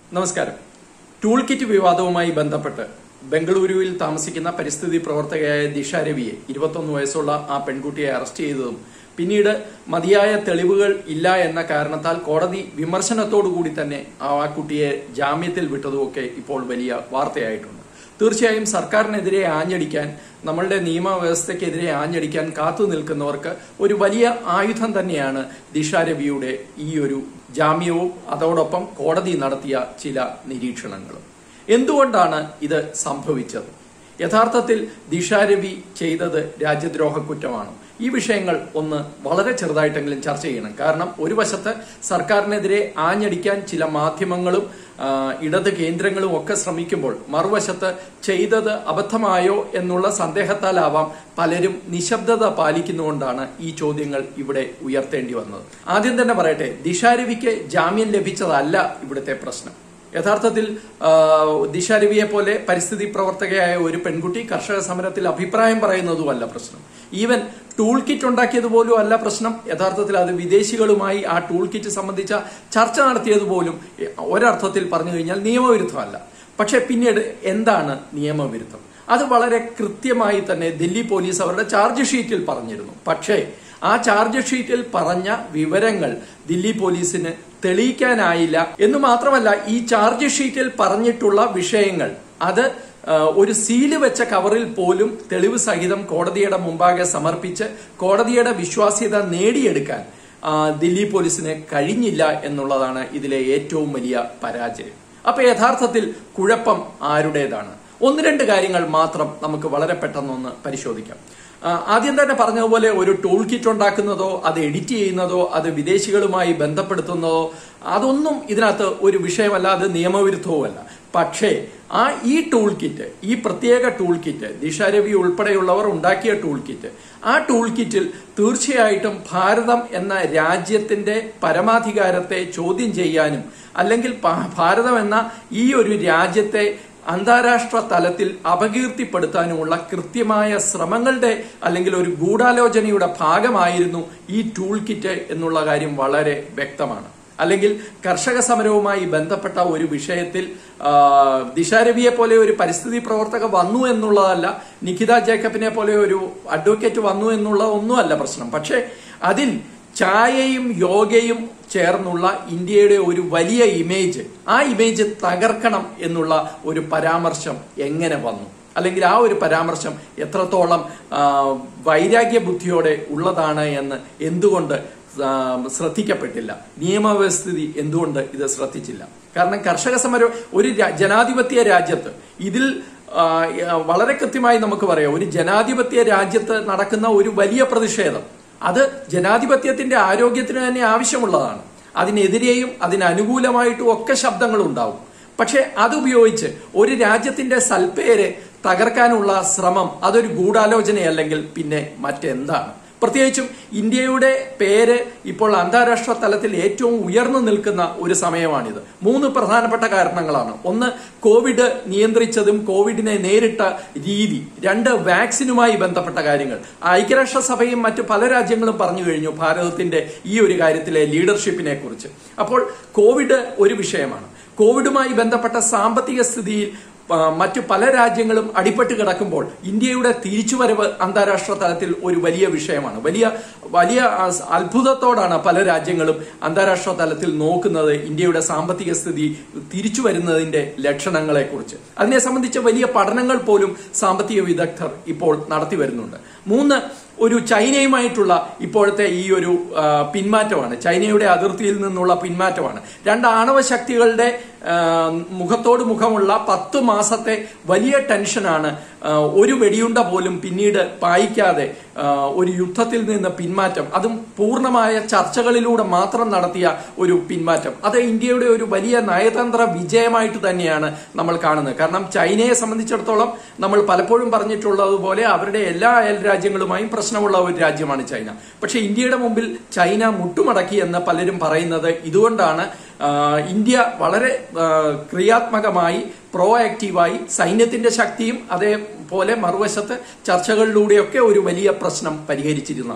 നമസ്കാരം tool kit വിവാദവുമായി ബന്ധപ്പെട്ട് ബംഗളൂരുവിൽ താമസിക്കുന്ന പരിസ്ഥിതി പ്രവർത്തകയായ ദിഷ രവിയെ ഇരുപത്തൊന്ന് വയസ്സുള്ള ആ പെൺകുട്ടിയെ അറസ്റ്റ് ചെയ്തതും പിന്നീട് മതിയായ തെളിവുകൾ ഇല്ല എന്ന കാരണത്താൽ കോടതി വിമർശനത്തോടുകൂടി തന്നെ ആ കുട്ടിയെ ജാമ്യത്തിൽ വിട്ടതുമൊക്കെ ഇപ്പോൾ വലിയ വാർത്തയായിട്ടുണ്ട് തീർച്ചയായും സർക്കാരിനെതിരെ ആഞ്ഞടിക്കാൻ നമ്മളുടെ നിയമവ്യവസ്ഥയ്ക്കെതിരെ ആഞ്ഞടിക്കാൻ കാത്തു നിൽക്കുന്നവർക്ക് ഒരു വലിയ ആയുധം തന്നെയാണ് ദിഷ രവിയുടെ ഈ ഒരു ജാമ്യവും അതോടൊപ്പം കോടതി നടത്തിയ ചില നിരീക്ഷണങ്ങളും എന്തുകൊണ്ടാണ് ഇത് സംഭവിച്ചത് യഥാർത്ഥത്തിൽ ദിഷ രവി ചെയ്തത് രാജ്യദ്രോഹ കുറ്റമാണ് ഈ വിഷയങ്ങൾ ഒന്ന് വളരെ ചെറുതായിട്ടെങ്കിലും ചർച്ച ചെയ്യണം കാരണം ഒരു വശത്ത് സർക്കാരിനെതിരെ ആഞ്ഞടിക്കാൻ ചില മാധ്യമങ്ങളും ആ, ഇടത് കേന്ദ്രങ്ങളും ഒക്കെ ശ്രമിക്കുമ്പോൾ മറുവശത്ത് ചെയ്തത് അബദ്ധമായോ എന്നുള്ള സന്ദേഹത്താലാവാം പലരും നിശബ്ദത പാലിക്കുന്നുകൊണ്ടാണ് ഈ ചോദ്യങ്ങൾ ഇവിടെ ഉയർത്തേണ്ടി വന്നത് ആദ്യം തന്നെ പറയട്ടെ ദിശാരവിക്ക് ജാമ്യം ലഭിച്ചതല്ല ഇവിടുത്തെ പ്രശ്നം യഥാർത്ഥത്തിൽ ആ, ദിശ രവിയെ പോലെ പരിസ്ഥിതി പ്രവർത്തകയായ ഒരു പെൺകുട്ടി കർഷക സമരത്തിൽ അഭിപ്രായം പറയുന്നതുമല്ല പ്രശ്നം ഈവൻ ടൂൾ കിറ്റ് ഉണ്ടാക്കിയത് പോലും അല്ല പ്രശ്നം യഥാർത്ഥത്തിൽ അത് വിദേശികളുമായി ആ ടൂൾ കിറ്റ് സംബന്ധിച്ച ചർച്ച നടത്തിയത് പോലും എ, ഒരർത്ഥത്തിൽ പറഞ്ഞു കഴിഞ്ഞാൽ നിയമവിരുദ്ധമല്ല പക്ഷെ പിന്നീട് എന്താണ് നിയമവിരുദ്ധം അത് വളരെ കൃത്യമായി തന്നെ ദില്ലി പോലീസ് അവരുടെ ചാർജ് ഷീറ്റിൽ പറഞ്ഞിരുന്നു പക്ഷേ ആ ചാർജ് ഷീറ്റിൽ പറഞ്ഞ വിവരങ്ങൾ ദില്ലി പോലീസിന് തെളിയിക്കാനായില്ല എന്ന് മാത്രമല്ല ഈ ചാർജ് ഷീറ്റിൽ പറഞ്ഞിട്ടുള്ള വിഷയങ്ങൾ അത് ആ, ഒരു സീല് വെച്ച കവറിൽ പോലും തെളിവ് സഹിതം കോടതിയുടെ മുമ്പാകെ സമർപ്പിച്ച് കോടതിയുടെ വിശ്വാസ്യത നേടിയെടുക്കാൻ ആ, ദില്ലി പോലീസിന് കഴിഞ്ഞില്ല എന്നുള്ളതാണ് ഇതിലെ ഏറ്റവും വലിയ പരാജയം അപ്പൊ യഥാർത്ഥത്തിൽ കുഴപ്പം ആരുടേതാണ് ഒന്ന് രണ്ട് കാര്യങ്ങൾ മാത്രം നമുക്ക് വളരെ പെട്ടെന്നൊന്ന് പരിശോധിക്കാം ആ, ആദ്യം തന്നെ പറഞ്ഞതുപോലെ ഒരു ടൂൾ കിറ്റ് ഉണ്ടാക്കുന്നതോ അത് എഡിറ്റ് ചെയ്യുന്നതോ അത് വിദേശികളുമായി ബന്ധപ്പെടുത്തുന്നതോ അതൊന്നും ഇതിനകത്ത് ഒരു വിഷയമല്ല അത് നിയമവിരുദ്ധവുമല്ല പക്ഷേ ആ ഈ ടൂൾ കിറ്റ് ഈ പ്രത്യേക ടൂൾ കിറ്റ് ദിശ രവി ഉൾപ്പെടെയുള്ളവർ ഉണ്ടാക്കിയ ടൂൾ കിറ്റ് ആ ടൂൾ കിറ്റിൽ തീർച്ചയായിട്ടും ഭാരതം എന്ന രാജ്യത്തിന്റെ പരമാധികാരത്തെ ചോദ്യം ചെയ്യാനും അല്ലെങ്കിൽ പ- ഭാരതം എന്ന ഈ ഒരു രാജ്യത്തെ അന്താരാഷ്ട്ര തലത്തിൽ അപകീർത്തിപ്പെടുത്താനുമുള്ള കൃത്യമായ ശ്രമങ്ങളുടെ അല്ലെങ്കിൽ ഒരു ഗൂഢാലോചനയുടെ ഭാഗമായിരുന്നു ഈ ടൂൾ കിറ്റ് എന്നുള്ള കാര്യം വളരെ വ്യക്തമാണ് അല്ലെങ്കിൽ കർഷക സമരവുമായി ബന്ധപ്പെട്ട ഒരു വിഷയത്തിൽ ആ, ദിശാരവിയെ പോലെ ഒരു പരിസ്ഥിതി പ്രവർത്തക വന്നു എന്നുള്ളതല്ല നിഖിത ജേക്കബിനെ പോലെ ഒരു അഡ്വക്കേറ്റ് വന്നു എന്നുള്ള ഒന്നുമല്ല പ്രശ്നം പക്ഷേ അതിൽ ചായയും യോഗയും ചേർന്നുള്ള ഇന്ത്യയുടെ ഒരു വലിയ ഇമേജ് ആ ഇമേജ് തകർക്കണം എന്നുള്ള ഒരു പരാമർശം എങ്ങനെ വന്നു അല്ലെങ്കിൽ ആ ഒരു പരാമർശം എത്രത്തോളം ആ, വൈരാഗ്യ ബുദ്ധിയോടെ ഉള്ളതാണ് എന്ന് എന്തുകൊണ്ട് ആ, ശ്രദ്ധിക്കപ്പെട്ടില്ല നിയമവ്യവസ്ഥിതി എന്തുകൊണ്ട് ഇത് ശ്രദ്ധിച്ചില്ല കാരണം കർഷക സമരം ഒരു രാ- ജനാധിപത്യ രാജ്യത്ത് ഇതിൽ ആ, വളരെ കൃത്യമായി നമുക്ക് പറയാം ഒരു ജനാധിപത്യ രാജ്യത്ത് നടക്കുന്ന ഒരു വലിയ പ്രതിഷേധം അത് ജനാധിപത്യത്തിന്റെ ആരോഗ്യത്തിന് തന്നെ ആവശ്യമുള്ളതാണ് അതിനെതിരെയും അതിനനുകൂലമായിട്ടും ഒക്കെ ശബ്ദങ്ങൾ ഉണ്ടാവും പക്ഷെ അതുപയോഗിച്ച് ഒരു രാജ്യത്തിന്റെ സൽപ്പേര് തകർക്കാനുള്ള ശ്രമം അതൊരു ഗൂഢാലോചനയല്ലെങ്കിൽ പിന്നെ മറ്റെന്താണ് പ്രത്യേകിച്ചും ഇന്ത്യയുടെ പേര് ഇപ്പോൾ അന്താരാഷ്ട്ര തലത്തിൽ ഏറ്റവും ഉയർന്നു നിൽക്കുന്ന ഒരു സമയമാണിത് മൂന്ന് പ്രധാനപ്പെട്ട കാരണങ്ങളാണ് ഒന്ന് കോവിഡ് നിയന്ത്രിച്ചതും കോവിഡിനെ നേരിട്ട രീതി രണ്ട് വാക്സിനുമായി ബന്ധപ്പെട്ട കാര്യങ്ങൾ ഐക്യരാഷ്ട്രസഭയും മറ്റു പല രാജ്യങ്ങളും പറഞ്ഞു കഴിഞ്ഞു ഭാരതത്തിന്റെ ഈ ഒരു കാര്യത്തിലെ ലീഡർഷിപ്പിനെ കുറിച്ച് അപ്പോൾ കോവിഡ് ഒരു വിഷയമാണ് കോവിഡുമായി ബന്ധപ്പെട്ട സാമ്പത്തിക സ്ഥിതിയിൽ ആ, മറ്റു പല രാജ്യങ്ങളും അടിപ്പെട്ട് കിടക്കുമ്പോൾ ഇന്ത്യയുടെ തിരിച്ചുവരവ് അന്താരാഷ്ട്ര തലത്തിൽ ഒരു വലിയ വിഷയമാണ് വലിയ വലിയ ആ, അത്ഭുതത്തോടാണ് പല രാജ്യങ്ങളും അന്താരാഷ്ട്ര തലത്തിൽ നോക്കുന്നത് ഇന്ത്യയുടെ സാമ്പത്തിക സ്ഥിതി തിരിച്ചു വരുന്നതിന്റെ ലക്ഷണങ്ങളെ കുറിച്ച് അതിനെ സംബന്ധിച്ച് വലിയ പഠനങ്ങൾ പോലും സാമ്പത്തിക വിദഗ്ധർ ഇപ്പോൾ നടത്തി വരുന്നുണ്ട് മൂന്ന് ഒരു ചൈനയുമായിട്ടുള്ള ഇപ്പോഴത്തെ ഈ ഒരു ആ, പിന്മാറ്റമാണ് ചൈനയുടെ അതിർത്തിയിൽ നിന്നുള്ള പിന്മാറ്റമാണ് രണ്ട് ആണവ ശക്തികളുടെ ആ, മുഖത്തോട് മുഖമുള്ള പത്ത് മാസത്തെ വലിയ ടെൻഷനാണ് ആ, ഒരു വെടിയുണ്ട പോലും പിന്നീട് പായിക്കാതെ ആ, ഒരു യുദ്ധത്തിൽ നിന്ന് പിന്മാറ്റം അതും പൂർണ്ണമായ ചർച്ചകളിലൂടെ മാത്രം നടത്തിയ ഒരു പിന്മാറ്റം അത് ഇന്ത്യയുടെ ഒരു വലിയ നയതന്ത്ര വിജയമായിട്ട് തന്നെയാണ് നമ്മൾ കാണുന്നത് കാരണം ചൈനയെ സംബന്ധിച്ചിടത്തോളം നമ്മൾ പലപ്പോഴും പറഞ്ഞിട്ടുള്ളതുപോലെ അവരുടെ എല്ലാ അയൽ രാജ്യങ്ങളുമായും പ്രശ്നമുള്ള ഒരു രാജ്യമാണ് ചൈന പക്ഷെ ഇന്ത്യയുടെ മുമ്പിൽ ചൈന മുട്ടുമടക്കി എന്ന് പലരും പറയുന്നത് ഇതുകൊണ്ടാണ് ആ, ഇന്ത്യ വളരെ ആ, ക്രിയാത്മകമായി പ്രോ ആക്റ്റീവായി സൈന്യത്തിന്റെ ശക്തിയും അതേപോലെ മറുവശത്ത് ചർച്ചകളിലൂടെയൊക്കെ ഒരു വലിയ പ്രശ്നം പരിഹരിച്ചിരുന്നതാണ്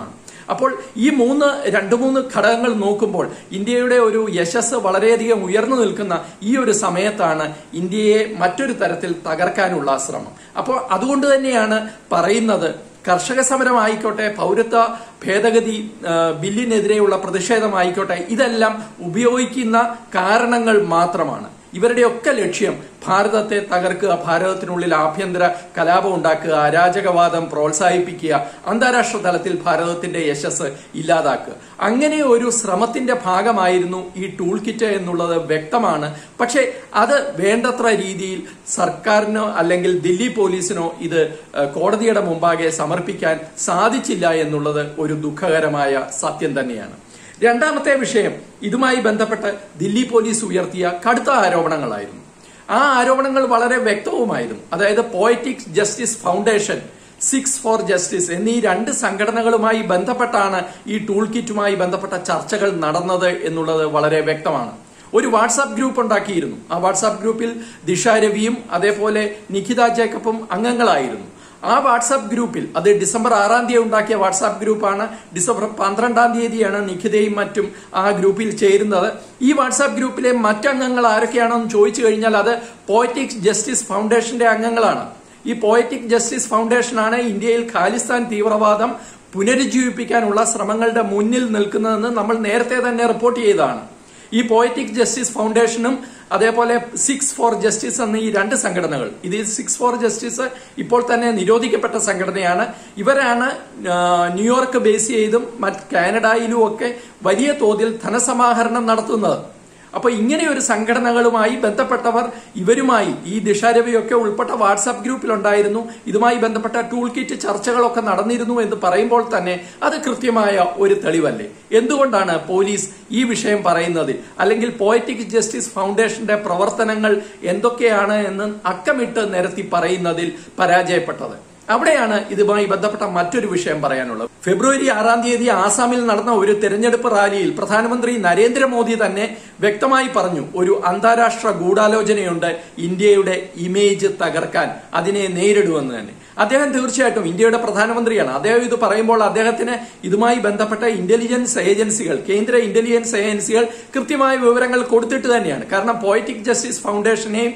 അപ്പോൾ ഈ മൂന്ന് രണ്ട് മൂന്ന് ഘടകങ്ങൾ നോക്കുമ്പോൾ ഇന്ത്യയുടെ ഒരു യശസ് വളരെയധികം ഉയർന്നു നിൽക്കുന്ന ഈ ഒരു സമയത്താണ് ഇന്ത്യയെ മറ്റൊരു തരത്തിൽ തകർക്കാനുള്ള ശ്രമം അപ്പോൾ അതുകൊണ്ട് തന്നെയാണ് പറയുന്നത് കർഷക സമരമായിക്കോട്ടെ പൗരത്വ ഭേദഗതി ആ, ബില്ലിനെതിരെയുള്ള പ്രതിഷേധമായിക്കോട്ടെ ഇതെല്ലാം ഉപയോഗിക്കുന്ന കാരണങ്ങൾ മാത്രമാണ് ഇവരുടെയൊക്കെ ലക്ഷ്യം ഭാരതത്തെ തകർക്കുക ഭാരതത്തിനുള്ളിൽ ആഭ്യന്തര കലാപം ഉണ്ടാക്കുക അരാജകവാദം പ്രോത്സാഹിപ്പിക്കുക അന്താരാഷ്ട്ര തലത്തിൽ ഭാരതത്തിന്റെ യശസ് ഇല്ലാതാക്കുക അങ്ങനെ ഒരു ശ്രമത്തിന്റെ ഭാഗമായിരുന്നു ഈ ടൂൾ കിറ്റ് എന്നുള്ളത് വ്യക്തമാണ് പക്ഷേ അത് വേണ്ടത്ര രീതിയിൽ സർക്കാരിനോ അല്ലെങ്കിൽ ദില്ലി പോലീസിനോ ഇത് ഏഹ്, കോടതിയുടെ മുമ്പാകെ സമർപ്പിക്കാൻ സാധിച്ചില്ല എന്നുള്ളത് ഒരു ദുഃഖകരമായ സത്യം തന്നെയാണ് രണ്ടാമത്തെ വിഷയം ഇതുമായി ബന്ധപ്പെട്ട് ദില്ലി പോലീസ് ഉയർത്തിയ കടുത്ത ആരോപണങ്ങളായിരുന്നു ആ ആരോപണങ്ങൾ വളരെ വ്യക്തവുമായിരുന്നു അതായത് Poetics Justice Foundation Sikhs for Justice എന്നീ രണ്ട് സംഘടനകളുമായി ബന്ധപ്പെട്ടാണ് ഈ ടൂൾ കിറ്റുമായി ബന്ധപ്പെട്ട ചർച്ചകൾ നടന്നത് എന്നുള്ളത് വളരെ വ്യക്തമാണ് ഒരു വാട്സാപ്പ് ഗ്രൂപ്പ് ഉണ്ടാക്കിയിരുന്നു ആ വാട്സാപ്പ് ഗ്രൂപ്പിൽ ദിഷ രവിയും അതേപോലെ നിഖിത ജേക്കബും അംഗങ്ങളായിരുന്നു ആ വാട്സാപ്പ് ഗ്രൂപ്പിൽ അത് ഡിസംബർ ആറാം തീയതി ഉണ്ടാക്കിയ വാട്സാപ്പ് ഗ്രൂപ്പാണ് ഡിസംബർ പന്ത്രണ്ടാം തീയതിയാണ് നിഖിതയും മറ്റും ആ ഗ്രൂപ്പിൽ ചേരുന്നത് ഈ വാട്സാപ്പ് ഗ്രൂപ്പിലെ മറ്റംഗങ്ങൾ ആരൊക്കെയാണെന്ന് ചോദിച്ചു കഴിഞ്ഞാൽ അത് പോയറ്റിക്സ് ജസ്റ്റിസ് ഫൗണ്ടേഷന്റെ അംഗങ്ങളാണ് ഈ പോയറ്റിക് ജസ്റ്റിസ് ഫൗണ്ടേഷനാണ് ഇന്ത്യയിൽ ഖാലിസ്ഥാൻ തീവ്രവാദം പുനരുജ്ജീവിപ്പിക്കാനുള്ള ശ്രമങ്ങളുടെ മുന്നിൽ നിൽക്കുന്നതെന്ന് നമ്മൾ നേരത്തെ തന്നെ റിപ്പോർട്ട് ചെയ്തതാണ് ഈ പോയറ്റിക് ജസ്റ്റിസ് ഫൗണ്ടേഷനും അതേപോലെ സിക്സ് ഫോർ ജസ്റ്റിസ് എന്ന ഈ രണ്ട് സംഘടനകൾ ഇത് സിക്സ് ഫോർ ജസ്റ്റിസ് ഇപ്പോൾ തന്നെ നിരോധിക്കപ്പെട്ട സംഘടനയാണ് ഇവരാണ് ആ, ന്യൂയോർക്ക് ബേസ് ചെയ്തും മറ്റ് കാനഡയിലും ഒക്കെ വലിയ തോതിൽ ധനസമാഹരണം നടത്തുന്നത് അപ്പൊ ഇങ്ങനെ ഒരു സംഘടനകളുമായി ബന്ധപ്പെട്ടവർ ഇവരുമായി ഈ ദിശാരവിയൊക്കെ ഉൾപ്പെട്ട വാട്സാപ്പ് ഗ്രൂപ്പിലുണ്ടായിരുന്നു ഇതുമായി ബന്ധപ്പെട്ട ടൂൾ കിറ്റ് ചർച്ചകളൊക്കെ നടന്നിരുന്നു എന്ന് പറയുമ്പോൾ തന്നെ അത് കൃത്യമായ ഒരു തെളിവല്ലേ എന്തുകൊണ്ടാണ് പോലീസ് ഈ വിഷയം പറയുന്നതിൽ അല്ലെങ്കിൽ പോയറ്റിക് ജസ്റ്റിസ് ഫൗണ്ടേഷന്റെ പ്രവർത്തനങ്ങൾ എന്തൊക്കെയാണ് എന്ന് അക്കമിട്ട് നിരത്തി പറയുന്നതിൽ പരാജയപ്പെട്ടത് അവിടെയാണ് ഇതുമായി ബന്ധപ്പെട്ട മറ്റൊരു വിഷയം പറയാനുള്ളത് ഫെബ്രുവരി ആറാം തീയതി ആസാമിൽ നടന്ന ഒരു തെരഞ്ഞെടുപ്പ് റാലിയിൽ പ്രധാനമന്ത്രി നരേന്ദ്രമോദി തന്നെ വ്യക്തമായി പറഞ്ഞു ഒരു അന്താരാഷ്ട്ര ഗൂഢാലോചനയുണ്ട് ഇന്ത്യയുടെ ഇമേജ് തകർക്കാൻ അതിനെ നേരിടുമെന്ന് തന്നെ അദ്ദേഹം തീർച്ചയായിട്ടും ഇന്ത്യയുടെ പ്രധാനമന്ത്രിയാണ് അദ്ദേഹം ഇത് പറയുമ്പോൾ അദ്ദേഹത്തിന് ഇതുമായി ബന്ധപ്പെട്ട ഇന്റലിജൻസ് ഏജൻസികൾ കേന്ദ്ര ഇന്റലിജൻസ് ഏജൻസികൾ കൃത്യമായ വിവരങ്ങൾ കൊടുത്തിട്ട് തന്നെയാണ് കാരണം പോയറ്റിക് ജസ്റ്റിസ് ഫൗണ്ടേഷനെയും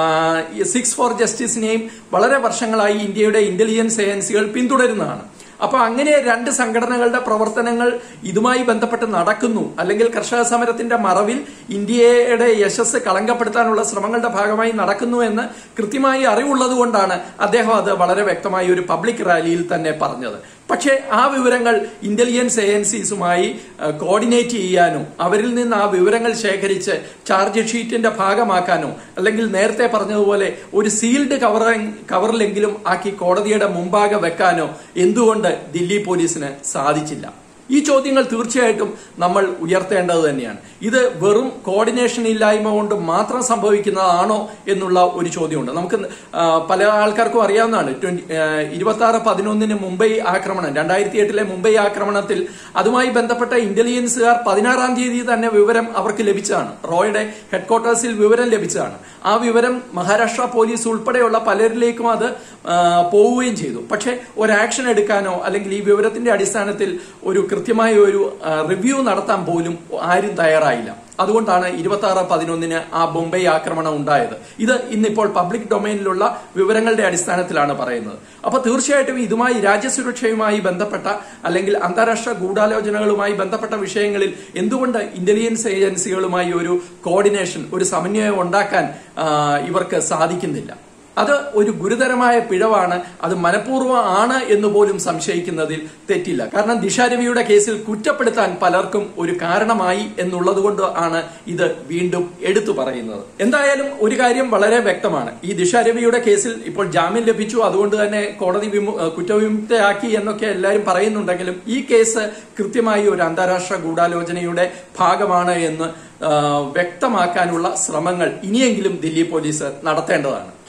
സിക്സ് ഫോർ ജസ്റ്റിസിനെയും വളരെ വർഷങ്ങളായി ഇന്ത്യയുടെ ഇന്റലിജൻസ് ഏജൻസികൾ പിന്തുടരുന്നതാണ് അപ്പൊ അങ്ങനെ രണ്ട് സംഘടനകളുടെ പ്രവർത്തനങ്ങൾ ഇതുമായി ബന്ധപ്പെട്ട് നടക്കുന്നു അല്ലെങ്കിൽ കർഷക സമരത്തിന്റെ മറവിൽ ഇന്ത്യയുടെ യശസ് കളങ്കപ്പെടുത്താനുള്ള ശ്രമങ്ങളുടെ ഭാഗമായി നടക്കുന്നു എന്ന് കൃത്യമായി അറിവുള്ളത് കൊണ്ടാണ് അദ്ദേഹം അത് വളരെ വ്യക്തമായി ഒരു പബ്ലിക് റാലിയിൽ തന്നെ പറഞ്ഞത് പക്ഷേ ആ വിവരങ്ങൾ ഇന്റലിജൻസ് ഏജൻസീസുമായി കോർഡിനേറ്റ് ചെയ്യാനോ അവരിൽ നിന്ന് ആ വിവരങ്ങൾ ശേഖരിച്ച് ചാർജ് ഷീറ്റിന്റെ ഭാഗമാക്കാനോ അല്ലെങ്കിൽ നേരത്തെ പറഞ്ഞതുപോലെ ഒരു സീൽഡ് കവർ കവറിലെങ്കിലും ആക്കി കോടതിയുടെ മുമ്പാകെ വെക്കാനോ എന്തുകൊണ്ട് ദില്ലി പോലീസിന് സാധിച്ചില്ല ഈ ചോദ്യങ്ങൾ തീർച്ചയായിട്ടും നമ്മൾ ഉയർത്തേണ്ടത് തന്നെയാണ് ഇത് വെറും കോർഡിനേഷൻ ഇല്ലായ്മ കൊണ്ട് മാത്രം സംഭവിക്കുന്നതാണോ എന്നുള്ള ഒരു ചോദ്യമുണ്ട് നമുക്ക് ആ, പല ആൾക്കാർക്കും അറിയാവുന്നതാണ് ഇരുപത്തി ആറ് പതിനൊന്നിന് മുംബൈ ആക്രമണം രണ്ടായിരത്തി എട്ടിലെ മുംബൈ ആക്രമണത്തിൽ അതുമായി ബന്ധപ്പെട്ട ഇന്റലിജൻസുകാർ പതിനാറാം തീയതി തന്നെ വിവരം അവർക്ക് ലഭിച്ചതാണ് റോയുടെ ഹെഡ്ക്വാർട്ടേഴ്സിൽ വിവരം ലഭിച്ചതാണ് ആ വിവരം മഹാരാഷ്ട്ര പോലീസ് ഉൾപ്പെടെയുള്ള പലരിലേക്കും അത് ആ, പോവുകയും ചെയ്തു പക്ഷേ ഒരു ആക്ഷൻ എടുക്കാനോ അല്ലെങ്കിൽ ഈ വിവരത്തിന്റെ അടിസ്ഥാനത്തിൽ ഒരു കൃത്യമായ ഒരു റിവ്യൂ നടത്താൻ പോലും ആരും തയ്യാറായില്ല അതുകൊണ്ടാണ് ഇരുപത്തി ആറ് പതിനൊന്നിന് ആ ബോംബെ ആക്രമണം ഉണ്ടായത് ഇത് ഇന്നിപ്പോൾ പബ്ലിക് ഡൊമൈനിലുള്ള വിവരങ്ങളുടെ അടിസ്ഥാനത്തിലാണ് പറയുന്നത് അപ്പൊ തീർച്ചയായിട്ടും ഇതുമായി രാജ്യസുരക്ഷയുമായി ബന്ധപ്പെട്ട അല്ലെങ്കിൽ അന്താരാഷ്ട്ര ഗൂഢാലോചനകളുമായി ബന്ധപ്പെട്ട വിഷയങ്ങളിൽ എന്തുകൊണ്ട് ഇന്റലിജൻസ് ഏജൻസികളുമായി ഒരു കോർഡിനേഷൻ ഒരു സമന്വയം ഉണ്ടാക്കാൻ ആ, ഇവർക്ക് സാധിക്കുന്നില്ല അത് ഒരു ഗുരുതരമായ പിഴവാണ് അത് മനഃപൂർവ്വം ആണ് എന്ന് പോലും സംശയിക്കുന്നതിൽ തെറ്റില്ല കാരണം ദിശാരവിയുടെ കേസിൽ കുറ്റപ്പെടുത്താൻ പലർക്കും ഒരു കാരണമായി എന്നുള്ളത് കൊണ്ട് ആണ് ഇത് വീണ്ടും എടുത്തു പറയുന്നത് എന്തായാലും ഒരു കാര്യം വളരെ വ്യക്തമാണ് ഈ ദിശാരവിയുടെ കേസിൽ ഇപ്പോൾ ജാമ്യം ലഭിച്ചു അതുകൊണ്ട് തന്നെ കോടതി വിമു- ഏഹ് കുറ്റവിമുക്തയാക്കി എന്നൊക്കെ എല്ലാവരും പറയുന്നുണ്ടെങ്കിലും ഈ കേസ് കൃത്യമായി ഒരു അന്താരാഷ്ട്ര ഗൂഢാലോചനയുടെ ഭാഗമാണ് എന്ന് ആ, വ്യക്തമാക്കാനുള്ള ശ്രമങ്ങൾ ഇനിയെങ്കിലും ദില്ലി പോലീസ് നടത്തേണ്ടതാണ്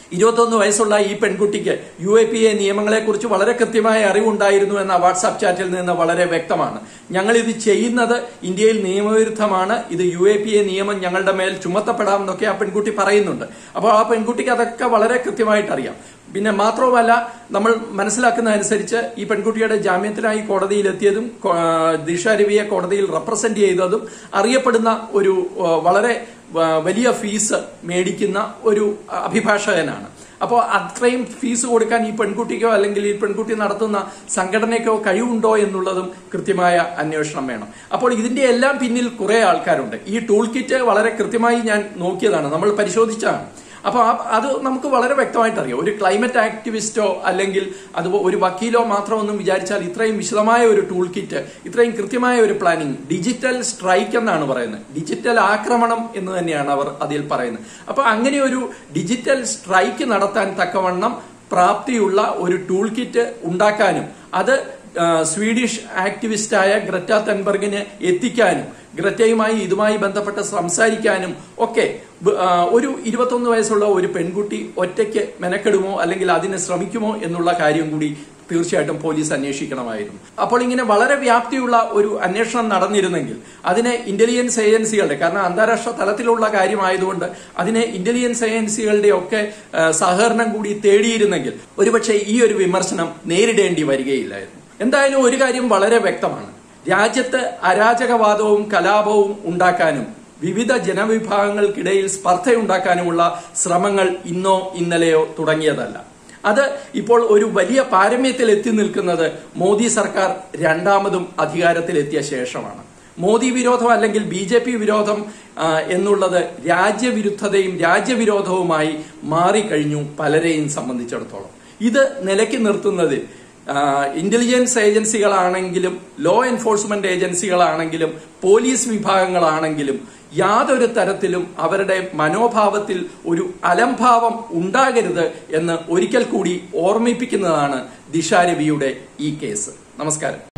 ഇരുപത്തൊന്ന് വയസ്സുള്ള ഈ പെൺകുട്ടിക്ക് യു എ പി എ നിയമങ്ങളെക്കുറിച്ച് വളരെ കൃത്യമായ അറിവുണ്ടായിരുന്നു എന്ന വാട്സാപ്പ് ചാറ്റിൽ നിന്ന് വളരെ വ്യക്തമാണ് ഞങ്ങൾ ഇത് ചെയ്യുന്നത് ഇന്ത്യയിൽ നിയമവിരുദ്ധമാണ് ഇത് യു എ പി എ നിയമം ഞങ്ങളുടെ മേൽ ചുമത്തപ്പെടാം എന്നൊക്കെ ആ പെൺകുട്ടി പറയുന്നുണ്ട് അപ്പോൾ ആ പെൺകുട്ടിക്ക് അതൊക്കെ വളരെ കൃത്യമായിട്ട് അറിയാം പിന്നെ മാത്രവുമല്ല നമ്മൾ മനസ്സിലാക്കുന്ന അനുസരിച്ച് ഈ പെൺകുട്ടിയുടെ ജാമ്യത്തിനായി കോടതിയിലെത്തിയതും കോ- ആ, ദിഷ രവിയെ കോടതിയിൽ റെപ്രസെന്റ് ചെയ്തതും അറിയപ്പെടുന്ന ഒരു ആ, വളരെ ആ, വലിയ ഫീസ് മേടിക്കുന്ന ഒരു അഭിഭാഷകനാണ് അപ്പോൾ അത്രയും ഫീസ് കൊടുക്കാൻ ഈ പെൺകുട്ടിക്കോ അല്ലെങ്കിൽ ഈ പെൺകുട്ടി നടത്തുന്ന സംഘടനയ്ക്കോ കഴിവുണ്ടോ എന്നുള്ളതും കൃത്യമായ അന്വേഷണം വേണം അപ്പോൾ ഇതിന്റെ എല്ലാം പിന്നിൽ കുറെ ആൾക്കാരുണ്ട് ഈ ടൂൾ കിറ്റ് വളരെ കൃത്യമായി ഞാൻ നോക്കിയതാണ് നമ്മൾ പരിശോധിച്ചതാണ് അപ്പൊ ആ- അത് നമുക്ക് വളരെ വ്യക്തമായിട്ട് അറിയാം ഒരു ക്ലൈമറ്റ് ആക്ടിവിസ്റ്റോ അല്ലെങ്കിൽ അത് ഒരു വക്കീലോ മാത്രമൊന്നും വിചാരിച്ചാൽ ഇത്രയും വിശദമായ ഒരു ടൂൾ കിറ്റ് ഇത്രയും കൃത്യമായ ഒരു പ്ലാനിങ് ഡിജിറ്റൽ സ്ട്രൈക്ക് എന്നാണ് പറയുന്നത് ഡിജിറ്റൽ ആക്രമണം എന്ന് തന്നെയാണ് അവർ അതിൽ പറയുന്നത് അപ്പൊ അങ്ങനെ ഒരു ഡിജിറ്റൽ സ്ട്രൈക്ക് നടത്താൻ തക്കവണ്ണം പ്രാപ്തിയുള്ള ഒരു ടൂൾ കിറ്റ് ഉണ്ടാക്കാനും അത് ആ, സ്വീഡിഷ് ആക്ടിവിസ്റ്റായ ഗ്രറ്റ തെൻബർഗിന് എത്തിക്കാനും ഗ്രറ്റയുമായി ഇതുമായി ബന്ധപ്പെട്ട് സംസാരിക്കാനും ഒക്കെ ബ- ആ, ഒരു ഇരുപത്തൊന്ന് വയസ്സുള്ള ഒരു പെൺകുട്ടി ഒറ്റയ്ക്ക് മെനക്കെടുമോ അല്ലെങ്കിൽ അതിന് ശ്രമിക്കുമോ എന്നുള്ള കാര്യം കൂടി തീർച്ചയായിട്ടും പോലീസ് അന്വേഷിക്കണമായിരുന്നു അപ്പോൾ ഇങ്ങനെ വളരെ വ്യാപ്തിയുള്ള ഒരു അന്വേഷണം നടന്നിരുന്നെങ്കിൽ അതിനെ ഇന്റലിജൻസ് ഏജൻസികളുടെ കാരണം അന്താരാഷ്ട്ര തലത്തിലുള്ള കാര്യമായതുകൊണ്ട് അതിനെ ഇന്റലിജൻസ് ഏജൻസികളുടെ ഒക്കെ ആ, സഹകരണം കൂടി തേടിയിരുന്നെങ്കിൽ ഒരുപക്ഷെ ഈ ഒരു വിമർശനം നേരിടേണ്ടി വരികയില്ലായിരുന്നു എന്തായാലും ഒരു കാര്യം വളരെ വ്യക്തമാണ് രാജ്യത്ത് അരാജകവാദവും കലാപവും ഉണ്ടാക്കാനും വിവിധ ജനവിഭാഗങ്ങൾക്കിടയിൽ സ്പർദ്ധയുണ്ടാക്കാനുമുള്ള ശ്രമങ്ങൾ ഇന്നോ ഇന്നലെയോ തുടങ്ങിയതല്ല അത് ഇപ്പോൾ ഒരു വലിയ പാരമ്യത്തിൽ എത്തി നിൽക്കുന്നത് മോദി സർക്കാർ രണ്ടാമതും അധികാരത്തിലെത്തിയ ശേഷമാണ് മോദി വിരോധം അല്ലെങ്കിൽ ബി ജെ പി വിരോധം ആ, എന്നുള്ളത് രാജ്യവിരുദ്ധതയും രാജ്യവിരോധവുമായി മാറിക്കഴിഞ്ഞു പലരെയും സംബന്ധിച്ചിടത്തോളം ഇത് നിലയ്ക്ക് നിർത്തുന്നതിൽ ഇന്റലിജൻസ് ഏജൻസികളാണെങ്കിലും ലോ എൻഫോഴ്സ്മെന്റ് ഏജൻസികളാണെങ്കിലും പോലീസ് വിഭാഗങ്ങളാണെങ്കിലും യാതൊരു തരത്തിലും അവരുടെ മനോഭാവത്തിൽ ഒരു അലംഭാവം ഉണ്ടാകരുത് എന്ന് ഒരിക്കൽ കൂടി ഓർമ്മിപ്പിക്കുന്നതാണ് ദിശാരവിയുടെ ഈ കേസ് നമസ്കാരം